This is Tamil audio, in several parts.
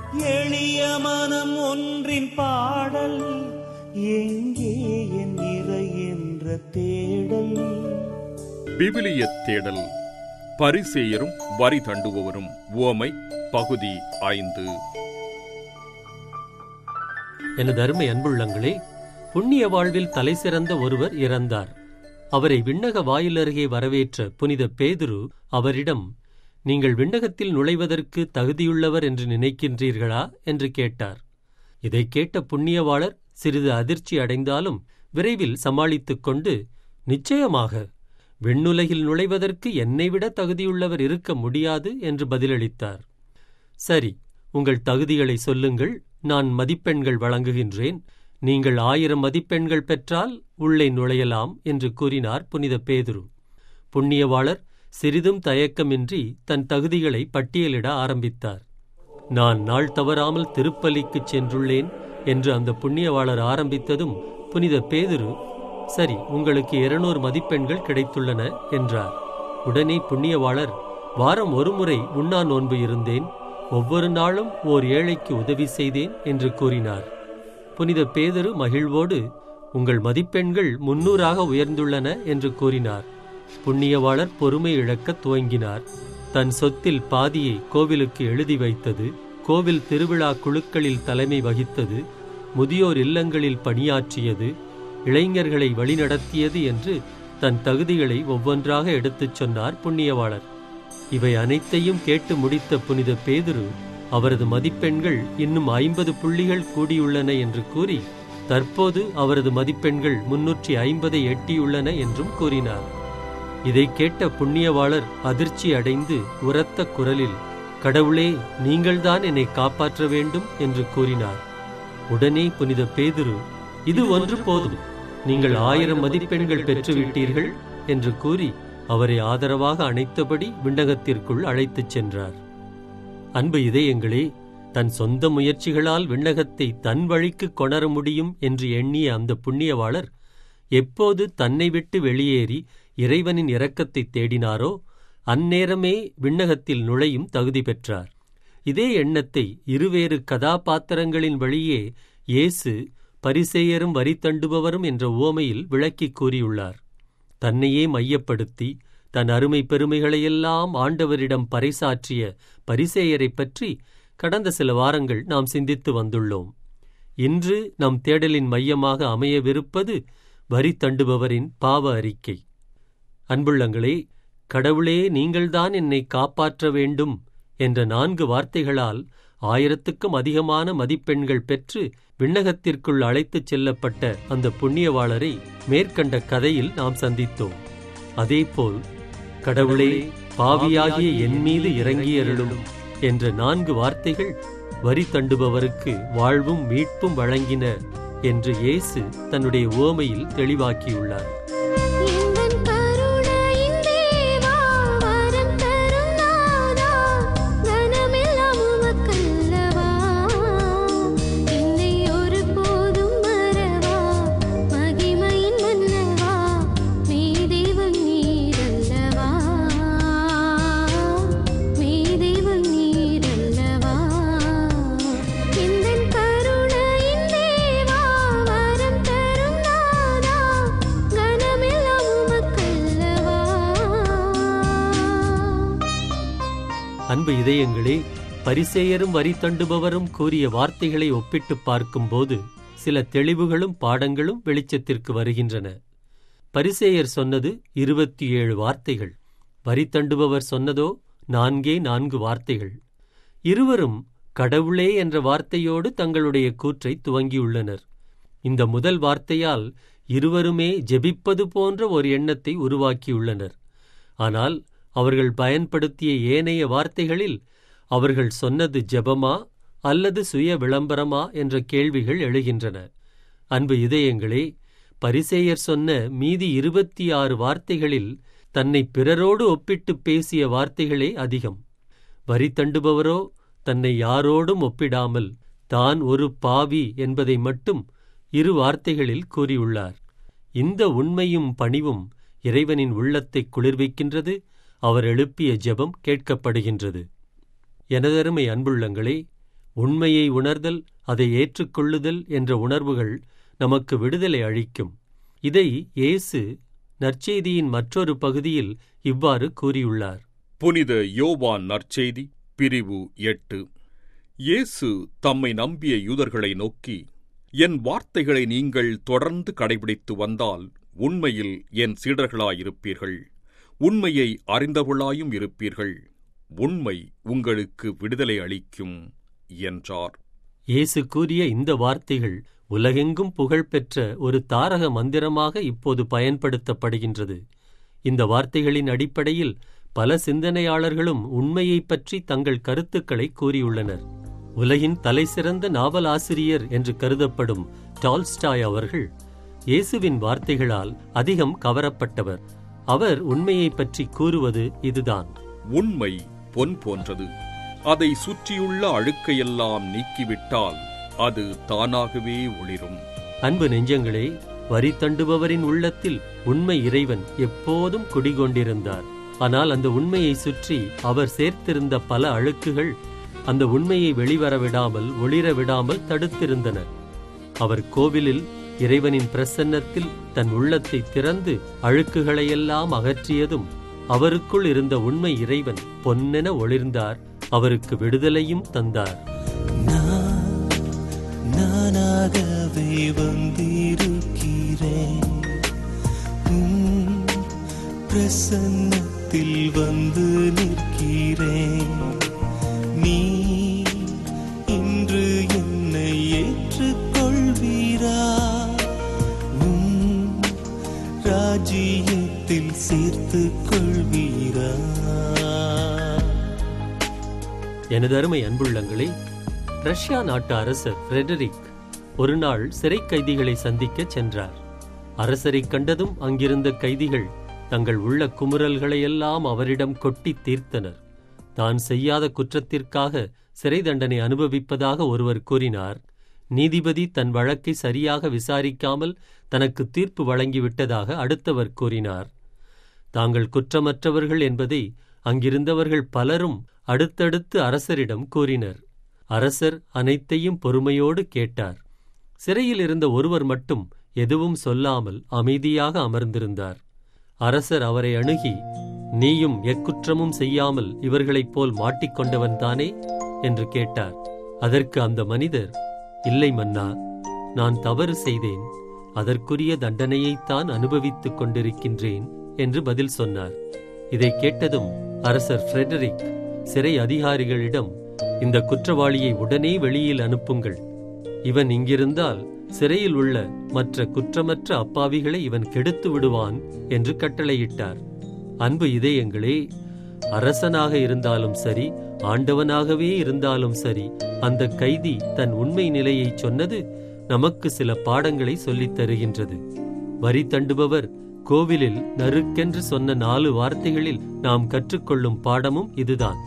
எளிய மனம் ஒன்றின் பாடல் எங்கே என் இறை என்ற தேடல் விவிலிய தேடல் பரிசேயரும் வரி தண்டுபவரும் உவமை பகுதி ஐந்து எனது அருமை அன்புள்ளங்களே புண்ணிய வாழ்வில் தலைசிறந்த ஒருவர் இறந்தார் அவரை விண்ணக வாயிலருகே வரவேற்ற புனித பேதுரு அவரிடம் நீங்கள் விண்ணகத்தில் நுழைவதற்கு தகுதியுள்ளவர் என்று நினைக்கின்றீர்களா என்று கேட்டார் இதைக் கேட்ட புண்ணியவாளர் சிறிது அதிர்ச்சி அடைந்தாலும் விரைவில் சமாளித்துக் கொண்டு நிச்சயமாக விண்ணுலகில் நுழைவதற்கு என்னைவிட தகுதியுள்ளவர் இருக்க முடியாது என்று பதிலளித்தார் சரி உங்கள் தகுதிகளை சொல்லுங்கள் நான் மதிப்பெண்கள் வழங்குகின்றேன் நீங்கள் ஆயிரம் மதிப்பெண்கள் பெற்றால் உள்ளே நுழையலாம் என்று கூறினார் புனித பேதுரு புண்ணியவாளர் சிறிதும் தயக்கமின்றி தன் தகுதிகளை பட்டியலிட ஆரம்பித்தார் நான் நாள் தவறாமல் திருப்பலிக்குச் சென்றுள்ளேன் என்று அந்த புண்ணியவாளர் ஆரம்பித்ததும் புனித பேதுரு சரி உங்களுக்கு இருநூறு மதிப்பெண்கள் கிடைத்துள்ளன என்றார் உடனே புண்ணியவாளர் வாரம் ஒருமுறை உண்ணா நோன்பு இருந்தேன் ஒவ்வொரு நாளும் ஓர் ஏழைக்கு உதவி செய்தேன் என்று கூறினார் புனித பேதரு மகிழ்வோடு உங்கள் மதிப்பெண்கள் முன்னூறாக உயர்ந்துள்ளன என்று கூறினார் புண்ணியவாளர் பொறுமை இழக்கத் துவங்கினார் தன் சொத்தில் பாதியை கோவிலுக்கு எழுதி வைத்தது கோவில் திருவிழா குழுக்களில் தலைமை வகித்தது முதியோர் இல்லங்களில் பணியாற்றியது இளைஞர்களை வழிநடத்தியது என்று தன் தகுதிகளை ஒவ்வொன்றாக எடுத்துச் சொன்னார் புண்ணியவாளர் இவை அனைத்தையும் கேட்டு முடித்த புனித பேதுரு அவரது மதிப்பெண்கள் இன்னும் ஐம்பது புள்ளிகள் கூடியுள்ளன என்று கூறி தற்போது அவரது மதிப்பெண்கள் முன்னூற்றி ஐம்பதை எட்டியுள்ளன என்றும் கூறினார் இதைக் கேட்ட புண்ணியவாளர் அதிர்ச்சி அடைந்து உரத்த குரலில் கடவுளே நீங்கள்தான் என்னை காப்பாற்ற வேண்டும் என்று கூறினார் உடனே புனித பேதுரு இது ஒன்று போதும் நீங்கள் ஆயிரம் மதிப்பெண்கள் பெற்றுவிட்டீர்கள் என்று கூறி அவரை ஆதரவாக அணைத்தபடி விண்ணகத்திற்குள் அழைத்துச் சென்றார் அன்பு இதயங்களே தன் சொந்த முயற்சிகளால் விண்ணகத்தை தன் வழிக்கு கொணர முடியும் என்று எண்ணிய அந்த புண்ணியவாளர் எப்போது தன்னை விட்டு வெளியேறி இறைவனின் இரக்கத்தை தேடினாரோ அந்நேரமே விண்ணகத்தில் நுழையும் தகுதி பெற்றார் இதே எண்ணத்தை இருவேறு கதாபாத்திரங்களின் வழியே இயேசு பரிசேயரும் வரி தண்டுபவரும் என்ற உவமையில் விளக்கிக் கூறியுள்ளார் தன்னையே மையப்படுத்தி தன் அருமை பெருமைகளையெல்லாம் ஆண்டவரிடம் பறைசாற்றிய பரிசேயரைப் பற்றி கடந்த சில வாரங்கள் நாம் சிந்தித்து வந்துள்ளோம் இன்று நம் தேடலின் மையமாக அமையவிருப்பது வரி தண்டுபவரின் பாவ அறிக்கை அன்புள்ளங்களே கடவுளே நீங்கள்தான் என்னை காப்பாற்ற வேண்டும் என்ற நான்கு வார்த்தைகளால் ஆயிரத்துக்கும் அதிகமான மதிப்பெண்கள் பெற்று விண்ணகத்திற்குள் அழைத்துச் செல்லப்பட்ட அந்த புண்ணியவாளரை மேற்கண்ட கதையில் நாம் சந்தித்தோம் அதேபோல் கடவுளே பாவியாகிய என் மீது இறங்கியருளும் என்ற நான்கு வார்த்தைகள் வரி தண்டுபவருக்கு வாழ்வும் மீட்பும் வழங்கின என்று இயேசு தன்னுடைய உவமையில் தெளிவாக்கியுள்ளார் எந்தன் கருணையின் தேவா வரம் தரும் நாதா கனமெல்லாம் உமக்கல்லவா என்னை ஒருபோதும் மறவா மகிமையின் மன்னவா மே தெய்வம் நீரல்லவா மே தெய்வம் நீரல்லவா எந்தன் கருணையின் தேவா வரம் தரும் நாதா கனமெல்லாம் உமக்கல்லவா அன்பு இதயங்களே பரிசேயரும் வரி தண்டுபவரும் கூறிய வார்த்தைகளை ஒப்பிட்டுப் பார்க்கும்போது சில தெளிவுகளும் பாடங்களும் வெளிச்சத்திற்கு வருகின்றன பரிசேயர் சொன்னது இருபத்தி ஏழு வார்த்தைகள் வரி தண்டுபவர் சொன்னதோ நான்கே நான்கு வார்த்தைகள் இருவரும் கடவுளே என்ற வார்த்தையோடு தங்களுடைய கூற்றை துவங்கியுள்ளனர் இந்த முதல் வார்த்தையால் இருவருமே ஜெபிப்பது போன்ற ஒரு எண்ணத்தை உருவாக்கியுள்ளனர் ஆனால் அவர்கள் பயன்படுத்திய ஏனைய வார்த்தைகளில் அவர்கள் சொன்னது ஜெபமா அல்லது சுய விளம்பரமா என்ற கேள்விகள் எழுகின்றன அன்பு இதயங்களே பரிசேயர் சொன்ன மீதி இருபத்தி ஆறு வார்த்தைகளில் தன்னை பிறரோடு ஒப்பிட்டு பேசிய வார்த்தைகளே அதிகம் வரி தண்டுபவரோ தன்னை யாரோடும் ஒப்பிடாமல் தான் ஒரு பாவி என்பதை மட்டும் இரு வார்த்தைகளில் கூறியுள்ளார் இந்த உண்மையும் பணிவும் இறைவனின் உள்ளத்தை குளிர்விக்கின்றது அவர் எழுப்பிய ஜெபம் கேட்கப்படுகின்றது எனதருமை அன்புள்ளங்களே உண்மையை உணர்தல் அதை ஏற்றுக்கொள்ளுதல் என்ற உணர்வுகள் நமக்கு விடுதலை அளிக்கும் இதை இயேசு நற்செய்தியின் மற்றொரு பகுதியில் இவ்வாறு கூறியுள்ளார் புனித யோவான் நற்செய்தி பிரிவு எட்டு இயேசு தம்மை நம்பிய யூதர்களை நோக்கி என் வார்த்தைகளை நீங்கள் தொடர்ந்து கடைபிடித்து வந்தால் உண்மையில் என் சீடர்களாயிருப்பீர்கள் உண்மையை அறிந்தவர்களாயும் இருப்பீர்கள் உண்மை உங்களுக்கு விடுதலை அளிக்கும் என்றார் இயேசு கூறிய இந்த வார்த்தைகள் உலகெங்கும் புகழ்பெற்ற ஒரு தாரக மந்திரமாக இப்போது பயன்படுத்தப்படுகின்றது இந்த வார்த்தைகளின் அடிப்படையில் பல சிந்தனையாளர்களும் உண்மையைப் பற்றி தங்கள் கருத்துக்களை கூறியுள்ளனர் உலகின் தலைசிறந்த நாவலாசிரியர் என்று கருதப்படும் டால்ஸ்டாய் அவர்கள் இயேசுவின் வார்த்தைகளால் அதிகம் கவரப்பட்டவர் அவர் உண்மையைப் பற்றி கூறுவது இதுதான் உண்மை பொன் போன்றது அதை சுற்றியுள்ள அழுக்கையெல்லாம் நீக்கிவிட்டால் அது தானாகவே ஒளிரும் அன்பு நெஞ்சங்களே வரி தண்டுபவரின் உள்ளத்தில் உண்மை இறைவன் எப்போதும் குடிகொண்டிருந்தார் ஆனால் அந்த உண்மையை சுற்றி அவர் சேர்த்திருந்த பல அழுக்குகள் அந்த உண்மையை வெளிவர விடாமல் ஒளிர விடாமல் தடுத்திருந்தன அவர் கோவிலில் இறைவனின் பிரசன்னத்தில் தன் உள்ளத்தை திறந்து அழுக்குகளையெல்லாம் அகற்றியதும் அவருக்குள் இருந்த உண்மை இறைவன் பொன்னென ஒளிர்ந்தார் அவருக்கு விடுதலையும் தந்தார் நான் நானாகவே வந்திருக்கிறேன் உம் பிரசன்னத்தில் வந்து நிற்கிறேன் நீ இன்று என்னை ஏற்றுக்கொள்வீரா உம் ராஜ்யத்தில் சேர்த்து கொள்வீரா எனது அருமை அன்புள்ளங்களே ரஷ்யா நாட்டு அரசர் ஃப்ரெடரிக் ஒரு நாள் சிறை கைதிகளை சந்திக்கச் சென்றார் அரசரைக் கண்டதும் அங்கிருந்த கைதிகள் தங்கள் உள்ள குமுறல்களையெல்லாம் அவரிடம் கொட்டி தீர்த்தனர் தான் செய்யாத குற்றத்திற்காக சிறை தண்டனை அனுபவிப்பதாக ஒருவர் கூறினார் நீதிபதி தன் வழக்கை சரியாக விசாரிக்காமல் தனக்கு தீர்ப்பு வழங்கிவிட்டதாக அடுத்தவர் கூறினார் தாங்கள் குற்றமற்றவர்கள் என்பதை அங்கிருந்தவர்கள் பலரும் அடுத்தடுத்து அரசரிடம் கூறினர் அரசர் அனைத்தையும் பொறுமையோடு கேட்டார் சிறையில் இருந்த ஒருவர் மட்டும் எதுவும் சொல்லாமல் அமைதியாக அமர்ந்திருந்தார் அரசர் அவரை அணுகி நீயும் எக்குற்றமும் செய்யாமல் இவர்களைப் போல் மாட்டிக்கொண்டவன்தானே என்று கேட்டார் அதற்கு அந்த மனிதர் இல்லை மன்னா நான் தவறு செய்தேன் அதற்குரிய தண்டனையைத்தான் அனுபவித்துக் கொண்டிருக்கின்றேன் என்று பதில் சொன்னார் இதை கேட்டதும் அரசர் ஃப்ரெடரிக் சிறை அதிகாரிகளிடம் இந்த குற்றவாளியை உடனே வெளியில் அனுப்புங்கள் இவன் இங்கிருந்தால் சிறையில் உள்ள மற்ற குற்றமற்ற அப்பாவிகளை இவன் கெடுத்து விடுவான் என்று கட்டளையிட்டார் அன்பு இதயங்களே அரசனாக இருந்தாலும் சரி ஆண்டவனாகவே இருந்தாலும் சரி அந்த கைதி தன் உண்மை நிலையைச் சொன்னது நமக்கு சில பாடங்களை சொல்லித் தருகின்றது வரி தண்டுபவர் கோவிலில் நறுக்கென்று சொன்ன நாலு வார்த்தைகளில் நாம் கற்றுக்கொள்ளும் பாடமும் இதுதான்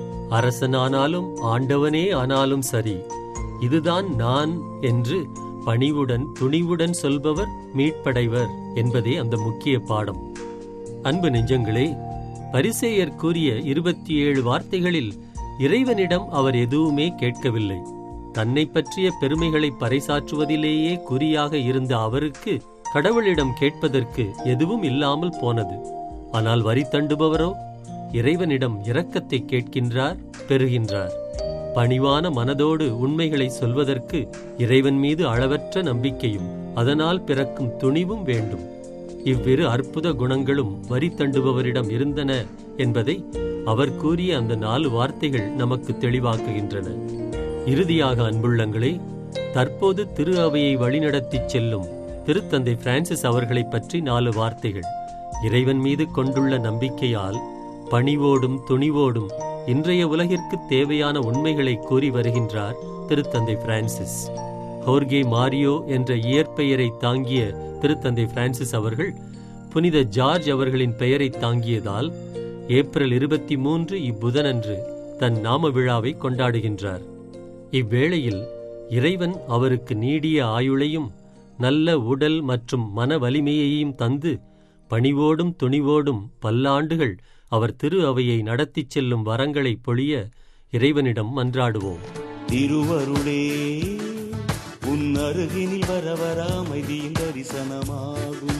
அரசனானாலும் ஆண்டவனே ஆனாலும் சரி இதுதான் நான் என்று பணிவுடன் துணிவுடன் சொல்பவர் மீட்படைவர் என்பதே அந்த முக்கிய பாடம் அன்பு நெஞ்சங்களே பரிசேயர் கூறிய இருபத்தி ஏழு வார்த்தைகளில் இறைவனிடம் அவர் எதுவுமே கேட்கவில்லை தன்னை பற்றிய பெருமைகளை பறைசாற்றுவதிலேயே குறியாக இருந்த அவருக்கு கடவுளிடம் கேட்பதற்கு எதுவும் இல்லாமல் போனது ஆனால் வரி தண்டுபவரோ இறைவனிடம் இரக்கத்தை கேட்கின்றார் பெறுகின்றார் பணிவான மனதோடு உண்மைகளை சொல்வதற்கு இறைவன் மீது அளவற்ற நம்பிக்கையும் அதனால் பிறக்கும் துணிவும் வேண்டும் இவ்விரு அற்புத குணங்களும் வரி தண்டுபவரிடம் இருந்தன என்பதை அவர் கூறிய அந்த நாலு வார்த்தைகள் நமக்கு தெளிவாக்குகின்றன இறுதியாக அன்புள்ளங்களே தற்போது திரு அவையை வழிநடத்திச் செல்லும் திருத்தந்தை பிரான்சிஸ் அவர்களைப் பற்றி நாலு வார்த்தைகள் இறைவன் மீது கொண்டுள்ள நம்பிக்கையால் பணிவோடும் துணிவோடும் இன்றைய உலகிற்கு தேவையான உண்மைகளை கூறி வருகின்றார் திருத்தந்தை பிரான்சிஸ் ஹோர்கே மாரியோ என்ற இயற்பெயரை தாங்கிய திருத்தந்தை பிரான்சிஸ் அவர்கள் புனித ஜார்ஜ் அவர்களின் பெயரை தாங்கியதால் ஏப்ரல் இருபத்தி மூன்று இப்புதனன்று தன் நாம விழாவை கொண்டாடுகின்றார் இவ்வேளையில் இறைவன் அவருக்கு நீடிய ஆயுளையும் நல்ல உடல் மற்றும் மன வலிமையையும் தந்து பணிவோடும் துணிவோடும் பல்லாண்டுகள் அவர் திரு அவையை நடத்திச் செல்லும் வரங்களை பொழிய இறைவனிடம் மன்றாடுவோம் திருவருளே உன் அருகினில் வர வர அமைதியின் தரிசனமாகும்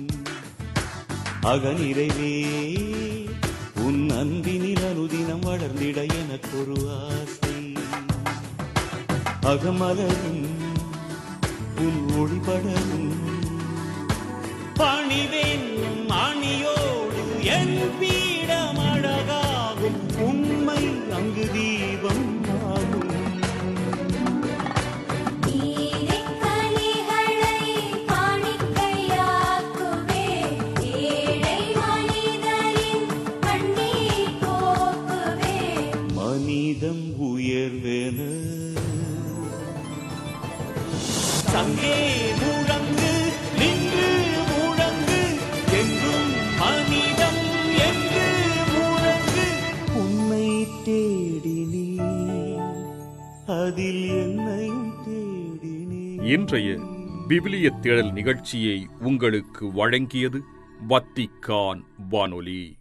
அகநிறைவே உன் அன்பினில் அனுதினம் வளர்ந்திட எனக்கொரு ஆசை அகமலரும் உன் ஒளிபடரும் பணிவேன் ஆணியோடு என் பீடம் அழகாகும் உண்மை அங்கு தீபம் ஆகும் நீரிக்கனிகளை காணிக்கையாக்குவே ஏழை மனிதரின் கண்ணீர் போக்குவே மனிதம் உயர்வென சங்கே முழங்கு நின்று முழங்கு எங்கும் மனிதம் என்று முழங்கு உண்மை தேடினே அதில் என்னையும் தேடினே இன்றைய விவிலிய தேடல் நிகழ்ச்சியை உங்களுக்கு வழங்கியது வத்திக்கான் வானொலி